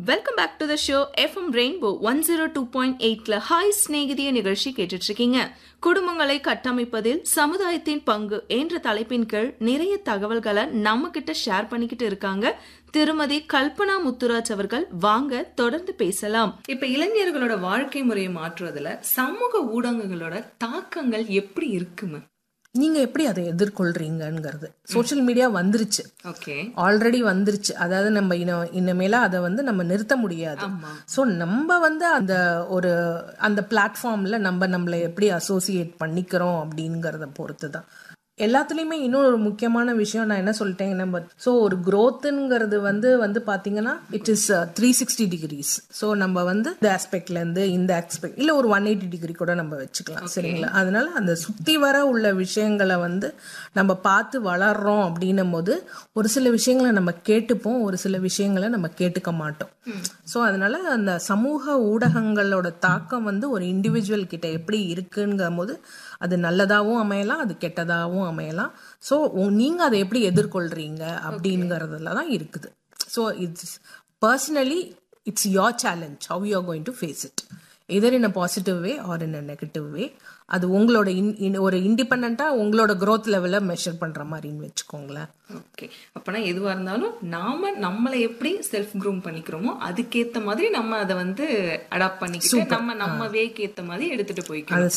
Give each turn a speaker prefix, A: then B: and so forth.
A: welcome back to the show FM Rainbow one zero two point எயிட்ல hi ஸ்நேகிதிய நிகழ்ச்சி கேட்டுட்டு இருக்கீங்க குடும்பங்களை கட்டமைப்பதில் சமுதாயத்தின் பங்கு என்ற தலைப்பின் கீழ் நிறைய தகவல்களை நம்ம கிட்ட ஷேர் பண்ணிக்கிட்டு இருக்காங்க திருமதி கல்பனா முத்துராஜ் அவர்கள் வாங்க தொடர்ந்து பேசலாம் இப்ப இளைஞர்களோட வாழ்க்கை முறையை மாற்றுவதுல சமூக ஊடகங்களோட தாக்கங்கள் எப்படி இருக்குமே
B: நீங்க எப்படி அதை எதிர்கொள்றீங்கங்கிறது சோஷியல் மீடியா வந்துருச்சு
A: ஓகே
B: ஆல்ரெடி வந்துருச்சு அதாவது நம்ம இன்னும் இனிமேல அதை வந்து நம்ம நிறுத்த முடியாது
A: ஆமா
B: ஸோ நம்ம வந்து அந்த ஒரு அந்த பிளாட்ஃபார்ம்ல நம்ம நம்மளை எப்படி அசோசியேட் பண்ணிக்கிறோம் அப்படிங்கறத பொறுத்து தான் எல்லாத்துலேயுமே இன்னும் ஒரு முக்கியமான விஷயம் நான் என்ன சொல்லிட்டேன் நம்ம ஸோ ஒரு growthங்கிறது வந்து வந்து பார்த்தீங்கன்னா it is three sixty degrees so நம்ம வந்து இந்த ஆஸ்பெக்ட்ல இருந்து இந்த ஆஸ்பெக்ட் இல்லை ஒரு ஒன் எயிட்டி டிகிரி கூட நம்ம வச்சுக்கலாம் சரிங்களா அதனால அந்த சுத்தி வர உள்ள விஷயங்களை வந்து நம்ம பார்த்து வளர்றோம் அப்படின்னும் போது ஒரு சில விஷயங்களை நம்ம கேட்டுப்போம் ஒரு சில விஷயங்களை நம்ம கேட்டுக்க மாட்டோம் ஸோ அதனால அந்த சமூக ஊடகங்களோட தாக்கம் வந்து ஒரு இண்டிவிஜுவல் கிட்ட எப்படி இருக்குங்கும் போது அது நல்லதாகவும் அமையலாம் அது கெட்டதாகவும் அமையலாம் ஸோ நீங்க அதை எப்படி எதிர்கொள்றீங்க அப்படிங்கறதுல தான் இருக்குது so it's personally it's your challenge how you are going to face it either in a positive way or in a negative way அது உங்களோட இன் இன் ஒரு இண்டிபெண்டா உங்களோட growth லெவலை மெஷர் பண்ற மாதிரின்னு வச்சுக்கோங்களேன்
A: ஓகே அப்பனா எதுவா இருந்தாலும் நாம நம்மளை எப்படி செல்ஃப் க்ரூம் பண்ணிக்கிறோமோ அதுக்கேத்த மாதிரி நம்ம அதை வந்து அடாப்ட் பண்ணிக்கிட்டு நம்ம நம்ம வேக்கு ஏத்த மாதிரி எடுத்துட்டு போய்க்கணும்
B: அது